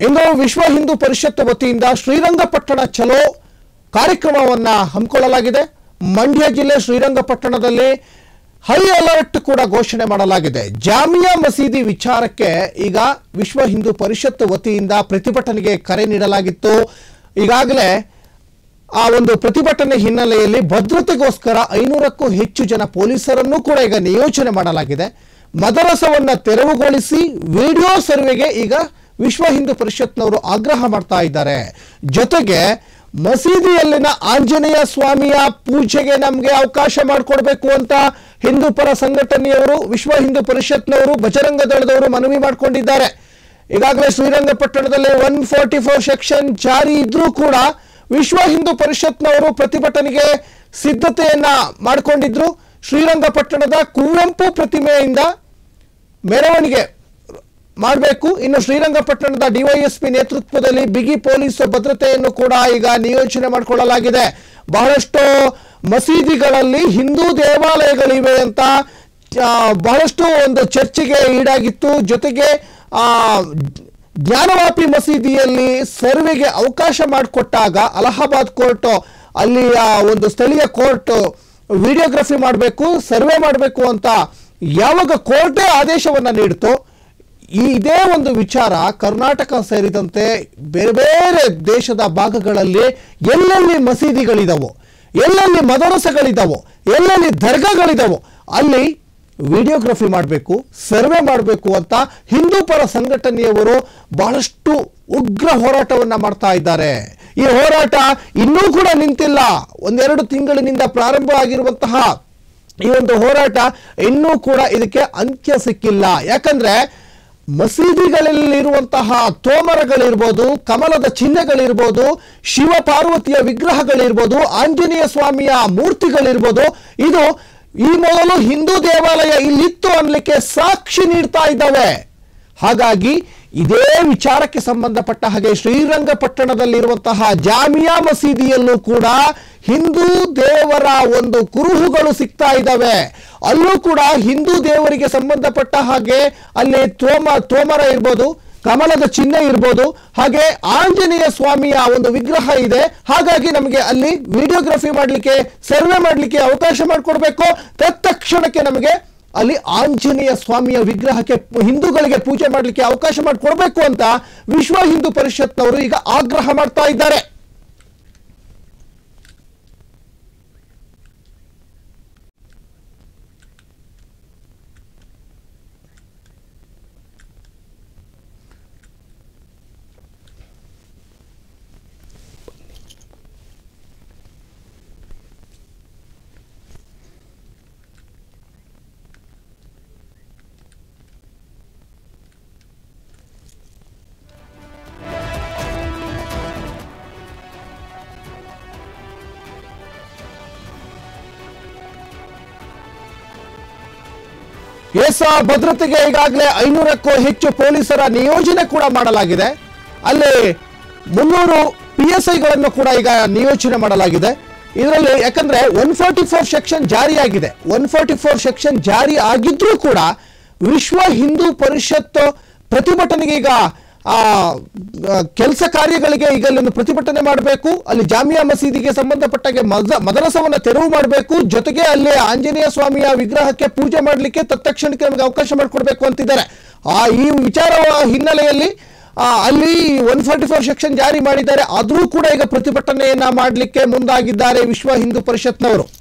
ಇಂದು ವಿಶ್ವ ಹಿಂದೂ ಪರಿಷತ್ ವತಿಯಿಂದ ಶ್ರೀರಂಗಪಟ್ಟಣ ಚಲೋ ಕಾರ್ಯಕ್ರಮವನ್ನ ಹಮ್ಮಿಕೊಳ್ಳಲಾಗಿದೆ ಮಂಡ್ಯ ಜಿಲ್ಲೆ ಶ್ರೀರಂಗಪಟ್ಟಣದಲ್ಲಿ ಹೈ ಅಲರ್ಟ್ ಕೂಡ ಘೋಷಣೆ ಮಾಡಲಾಗಿದೆ ಜಾಮಿಯಾ ಮಸೀದಿ ವಿಚಾರಕ್ಕೆ ಈಗ ವಿಶ್ವ ಹಿಂದೂ ಪರಿಷತ್ ವತಿಯಿಂದ ಪ್ರತಿಭಟನೆಗೆ ಕರೆ ನೀಡಲಾಗಿತ್ತು ಈಗಾಗಲೇ ಆ ಒಂದು ಪ್ರತಿಭಟನೆ ಹಿನ್ನೆಲೆಯಲ್ಲಿ ಭದ್ರತೆಗೋಸ್ಕರ ಐನೂರಕ್ಕೂ ಹೆಚ್ಚು ಜನ ಪೊಲೀಸರನ್ನು ಕೂಡ ಈಗ ನಿಯೋಜನೆ ಮಾಡಲಾಗಿದೆ ಮದರಸವನ್ನ ತೆರವುಗೊಳಿಸಿ ವಿಡಿಯೋ ಸರ್ವೆಗೆ ಈಗ ವಿಶ್ವ ಹಿಂದೂ ಪರಿಷತ್ನವರು ಆಗ್ರಹ ಮಾಡ್ತಾ ಇದ್ದಾರೆ ಜೊತೆಗೆ ಮಸೀದಿಯಲ್ಲಿನ ಆಂಜನೇಯ ಸ್ವಾಮಿಯ ಪೂಜೆಗೆ ನಮಗೆ ಅವಕಾಶ ಮಾಡಿಕೊಡ್ಬೇಕು ಅಂತ ಹಿಂದೂ ಪರ ಸಂಘಟನೆಯವರು ವಿಶ್ವ ಹಿಂದೂ ಪರಿಷತ್ನವರು ಬಜರಂಗ ದಳದವರು ಮನವಿ ಮಾಡಿಕೊಂಡಿದ್ದಾರೆ ಈಗಾಗಲೇ ಶ್ರೀರಂಗಪಟ್ಟಣದಲ್ಲಿ ಒನ್ ಫೋರ್ಟಿ ಫೋರ್ ಸೆಕ್ಷನ್ ಜಾರಿ ಇದ್ರೂ ಕೂಡ ವಿಶ್ವ ಹಿಂದೂ ಪರಿಷತ್ನವರು ಪ್ರತಿಭಟನೆಗೆ ಸಿದ್ಧತೆಯನ್ನ ಮಾಡಿಕೊಂಡಿದ್ರು ಶ್ರೀರಂಗಪಟ್ಟಣದ ಕುವೆಂಪು ಪ್ರತಿಮೆಯಿಂದ ಮೆರವಣಿಗೆ ಮಾಡಬೇಕು ಇನ್ನು ಶ್ರೀರಂಗಪಟ್ಟಣದ ಡಿವೈಎಸ್ಪಿ ನೇತೃತ್ವದಲ್ಲಿ ಬಿಗಿ ಪೊಲೀಸ್ ಭದ್ರತೆಯನ್ನು ಕೂಡ ಈಗ ನಿಯೋಜನೆ ಮಾಡಿಕೊಳ್ಳಲಾಗಿದೆ ಬಹಳಷ್ಟು ಮಸೀದಿಗಳಲ್ಲಿ ಹಿಂದೂ ದೇವಾಲಯಗಳಿವೆ ಅಂತ ಆ, ಬಹಳಷ್ಟು ಒಂದು ಚರ್ಚೆಗೆ ಈಡಾಗಿತ್ತು ಜೊತೆಗೆ ಆ ಜ್ಞಾನವಾಪಿ ಮಸೀದಿಯಲ್ಲಿ ಸರ್ವೆಗೆ ಅವಕಾಶ ಮಾಡಿಕೊಟ್ಟಾಗ ಅಲಹಾಬಾದ್ ಕೋರ್ಟ್ ಅಲ್ಲಿ ಆ ಒಂದು ಸ್ಥಳೀಯ ಕೋರ್ಟ್ ವಿಡಿಯೋಗ್ರಫಿ ಮಾಡಬೇಕು ಸರ್ವೆ ಮಾಡಬೇಕು ಅಂತ ಯಾವಾಗ ಕೋರ್ಟೇ ಆದೇಶವನ್ನ ನೀಡಿತೋ ಈ ಇದೇ ಒಂದು ವಿಚಾರ ಕರ್ನಾಟಕ ಸೇರಿದಂತೆ ಬೇರೆ ಬೇರೆ ದೇಶದ ಭಾಗಗಳಲ್ಲಿ ಎಲ್ಲೆಲ್ಲಿ ಮಸೀದಿಗಳಿದಾವೋ ಎಲ್ಲೆಲ್ಲಿ ಮದರಸಗಳಿದಾವೋ ಎಲ್ಲೆಲ್ಲಿ ದರ್ಗಾಗಳಿದಾವೋ ಅಲ್ಲಿ ವಿಡಿಯೋಗ್ರಫಿ ಮಾಡಬೇಕು ಸರ್ವೆ ಮಾಡಬೇಕು ಅಂತ ಹಿಂದೂ ಪರ ಸಂಘಟನೆಯವರು ಬಹಳಷ್ಟು ಉಗ್ರ ಹೋರಾಟವನ್ನ ಮಾಡ್ತಾ ಇದ್ದಾರೆ ಈ ಹೋರಾಟ ಇನ್ನೂ ಕೂಡ ನಿಂತಿಲ್ಲ ಒಂದೆರಡು ತಿಂಗಳಿನಿಂದ ಪ್ರಾರಂಭ ಆಗಿರುವಂತಹ ಈ ಒಂದು ಹೋರಾಟ ಇನ್ನೂ ಕೂಡ ಇದಕ್ಕೆ ಅಂತ್ಯ ಸಿಕ್ಕಿಲ್ಲ ಯಾಕಂದ್ರೆ ಮಸೀದಿಗಳಲ್ಲಿರುವಂತಹ ತೋಮರಗಳಿರ್ಬೋದು ಕಮಲದ ಚಿಹ್ನೆಗಳಿರ್ಬೋದು ಶಿವ ಪಾರ್ವತಿಯ ವಿಗ್ರಹಗಳಿರ್ಬೋದು ಆಂಜನೇಯ ಸ್ವಾಮಿಯ ಮೂರ್ತಿಗಳಿರ್ಬೋದು ಇದು ಈ ಮೊದಲು ಹಿಂದೂ ದೇವಾಲಯ ಇಲ್ಲಿತ್ತು ಅನ್ಲಿಕ್ಕೆ ಸಾಕ್ಷಿ ನೀಡ್ತಾ ಇದ್ದಾವೆ ಹಾಗಾಗಿ ಇದೇ ವಿಚಾರಕ್ಕೆ ಸಂಬಂಧಪಟ್ಟ ಹಾಗೆ ಶ್ರೀರಂಗಪಟ್ಟಣದಲ್ಲಿರುವಂತಹ ಜಾಮಿಯಾ ಮಸೀದಿಯಲ್ಲೂ ಕೂಡ ಹಿಂದೂ ದೇವರ ಒಂದು ಕುರುಹುಗಳು ಸಿಗ್ತಾ ಇದ್ದಾವೆ ಅಲ್ಲೂ ಕೂಡ ಹಿಂದೂ ದೇವರಿಗೆ ಸಂಬಂಧಪಟ್ಟ ಹಾಗೆ ಅಲ್ಲಿ ತೋಮ ತೋಮರ ಇರ್ಬೋದು ಕಮಲದ ಚಿಹ್ನೆ ಇರ್ಬೋದು ಹಾಗೆ ಆಂಜನೇಯ ಸ್ವಾಮಿಯ ಒಂದು ವಿಗ್ರಹ ಇದೆ ಹಾಗಾಗಿ ನಮಗೆ ಅಲ್ಲಿ ವಿಡಿಯೋಗ್ರಫಿ ಮಾಡಲಿಕ್ಕೆ ಸರ್ವೆ ಮಾಡಲಿಕ್ಕೆ ಅವಕಾಶ ಮಾಡಿಕೊಡ್ಬೇಕು ತತ್ಕ್ಷಣಕ್ಕೆ ನಮಗೆ ಅಲ್ಲಿ ಆಂಜನೇಯ ಸ್ವಾಮಿಯ ವಿಗ್ರಹಕ್ಕೆ ಹಿಂದೂಗಳಿಗೆ ಪೂಜೆ ಮಾಡಲಿಕ್ಕೆ ಅವಕಾಶ ಮಾಡಿಕೊಡ್ಬೇಕು ಅಂತ ವಿಶ್ವ ಹಿಂದೂ ಪರಿಷತ್ನವರು ಈಗ ಆಗ್ರಹ ಮಾಡ್ತಾ ಇದ್ದಾರೆ ಎಸ್ ಭದ್ರತೆಗೆ ಈಗಾಗಲೇ ಐನೂರಕ್ಕೂ ಹೆಚ್ಚು ಪೊಲೀಸರ ನಿಯೋಜನೆ ಕೂಡ ಮಾಡಲಾಗಿದೆ ಅಲ್ಲಿ ಮುನ್ನೂರು ಪಿ ಎಸ್ ಐಗಳನ್ನು ಕೂಡ ಈಗ ನಿಯೋಜನೆ ಮಾಡಲಾಗಿದೆ ಇದರಲ್ಲಿ ಯಾಕಂದ್ರೆ ಒನ್ ಫೋರ್ಟಿ ಫೋರ್ ಸೆಕ್ಷನ್ ಜಾರಿಯಾಗಿದೆ ಒನ್ ಫೋರ್ಟಿ ಫೋರ್ ಸೆಕ್ಷನ್ ಜಾರಿ ಆಗಿದ್ರೂ ಕೂಡ ವಿಶ್ವ ಹಿಂದೂ ಪರಿಷತ್ ಪ್ರತಿಭಟನೆಗೆ ಈಗ ಆ ಕೆಲಸ ಕಾರ್ಯಗಳಿಗೆ ಈಗ ಅಲ್ಲೊಂದು ಪ್ರತಿಭಟನೆ ಮಾಡಬೇಕು ಅಲ್ಲಿ ಜಾಮಿಯಾ ಮಸೀದಿಗೆ ಸಂಬಂಧಪಟ್ಟಾಗೆ ಮದ ಮದರಸವನ್ನ ತೆರವು ಮಾಡಬೇಕು ಜೊತೆಗೆ ಅಲ್ಲಿ ಆಂಜನೇಯ ಸ್ವಾಮಿಯ ವಿಗ್ರಹಕ್ಕೆ ಪೂಜೆ ಮಾಡಲಿಕ್ಕೆ ತತ್ಕ್ಷಣಕ್ಕೆ ನಮಗೆ ಅವಕಾಶ ಮಾಡಿಕೊಡ್ಬೇಕು ಅಂತಿದ್ದಾರೆ ಆ ಈ ವಿಚಾರ ಹಿನ್ನೆಲೆಯಲ್ಲಿ ಆ, ಅಲ್ಲಿ ಒನ್ ಫಾರ್ಟಿ ಫೋರ್ ಸೆಕ್ಷನ್ ಜಾರಿ ಮಾಡಿದ್ದಾರೆ ಆದರೂ ಕೂಡ ಈಗ ಪ್ರತಿಭಟನೆಯನ್ನ ಮಾಡಲಿಕ್ಕೆ ಮುಂದಾಗಿದ್ದಾರೆ ವಿಶ್ವ ಹಿಂದೂ ಪರಿಷತ್ನವರು